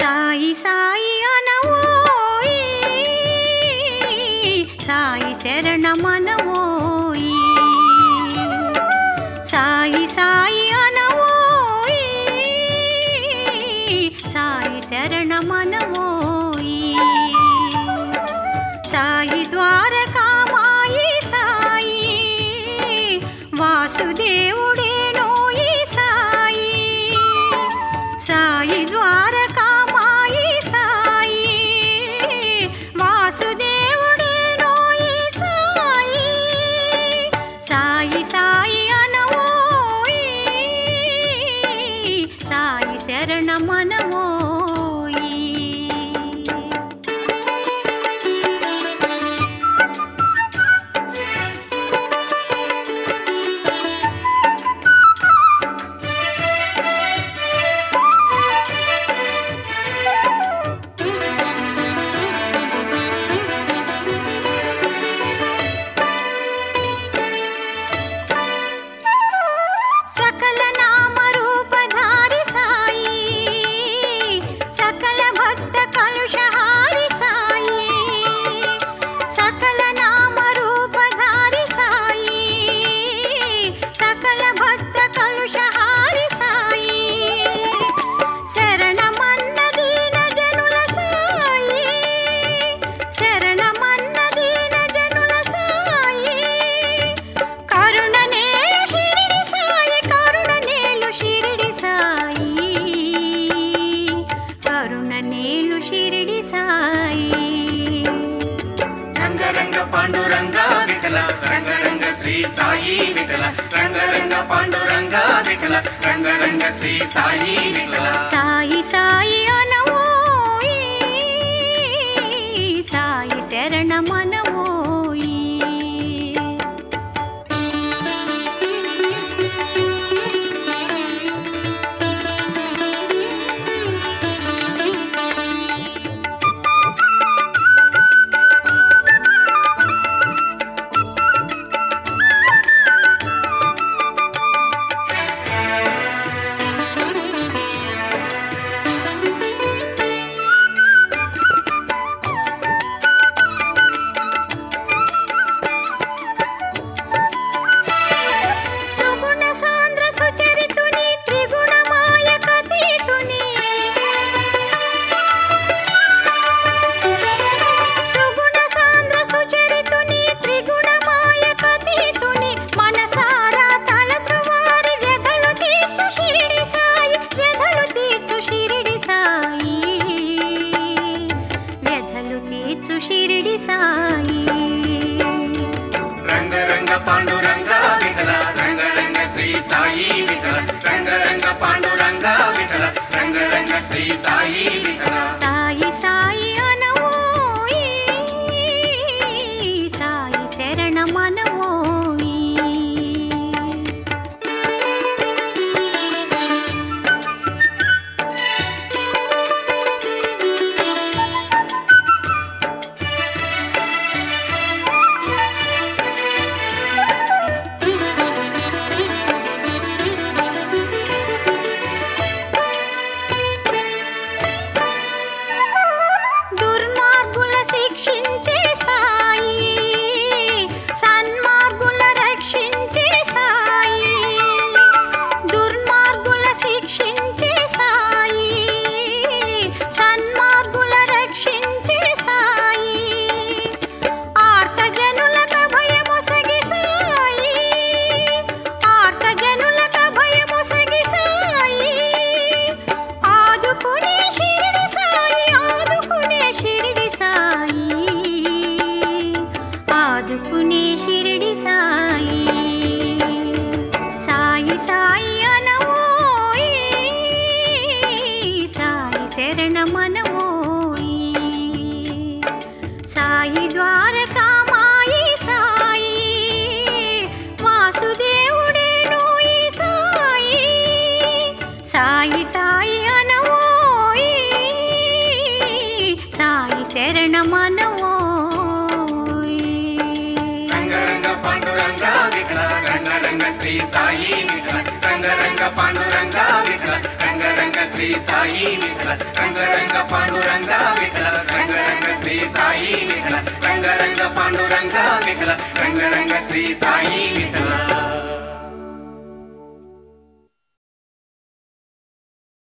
సాయి సాయి అనవోయి సాయి శరణమనవోయి సాయి సాయి అనవోయి సాయి శరణమనవోయి సాయి ద్వారకామాయి సాయి వాసుదేవుడేనోయి సాయి సాయి ద్వారకామాయి సాయి వాసుదేవుడేనోయి సాయి సాయి సాయి అనవోయి సాయి శరణమనవోయి సకల నామ రూపధారి సాయి సకల భక్త కలుషహారి సాయి సకల నామ రూపధారి సాయి సకల భక్త కలుషహారి సాయి శరణమన్న దీన జనుల సాయి శరణమన్న దీన జనుల సాయి కరుణ నేలు షిరిడి సాయి కరుణ నేలు షిరిడి సాయి కరుణ నేలు షిరిడి సాయి రంగరంగ పాండురంగ విఠల రంగరంగ శ్రీ సాయి విఠల రంగరంగ పాండురంగ విఠల రంగరంగ శ్రీ సాయి విఠల సాయి సాయి అనవోయి సాయి శరణమనవోయి సుగుణ సాంద్ర సుచరితుని త్రిగుణమాయ కతీతుని సుగుణ సాంద్ర సుచరితుని త్రిగుణమాయ కతీతుని మనసారా తలచువారి వ్యధలు తీర్చు షిరిడి సాయి వ్యధలు తీర్చు షిరిడి సాయి వ్యధలు తీర్చు షిరిడి సాయి రంగరంగ పాండురంగ విఠల రంగరంగ శ్రీ సాయి విఠల రంగరంగ పాండురంగ విఠల రంగరంగ శ్రీ సాయి విఠల సాయి సాయి అనవోయి సాయి శరణమనవోయి దుర్మార్గుల శిక్షించే సాయి సన్మార్గుల రక్షించే సాయి దుర్మార్గుల శిక్షించే సాయి సన్మార్గుల రక్షించే సాయి ఆర్తజనులక భయమొసగి సాయి ఆర్తజనులక భయమొసగి సాయి ఆదుకునే షిరిడి సాయి ఆదుకునే షిరిడి సాయి ఆదుకునే షిరిడి సాయి సాయి సాయి అనవోయి సాయి శరణమనవోయి సాయి ద్వారకామాయి సాయి వాసుదేవుడేనోయి సాయి సాయి సాయి అనవోయి సాయి శరణమనవోయి రంగరంగ పాండురంగ విఠల విఠల రంగరంగ శ్రీ సాయి విఠల రంగరంగ పాండురంగ విఠల రంగరంగ శ్రీ సాయి విఠల రంగరంగ పాండురంగ విఠల రంగరంగ శ్రీ సాయి విఠల రంగరంగ పాండురంగ విఠల రంగరంగ శ్రీ సాయి విఠల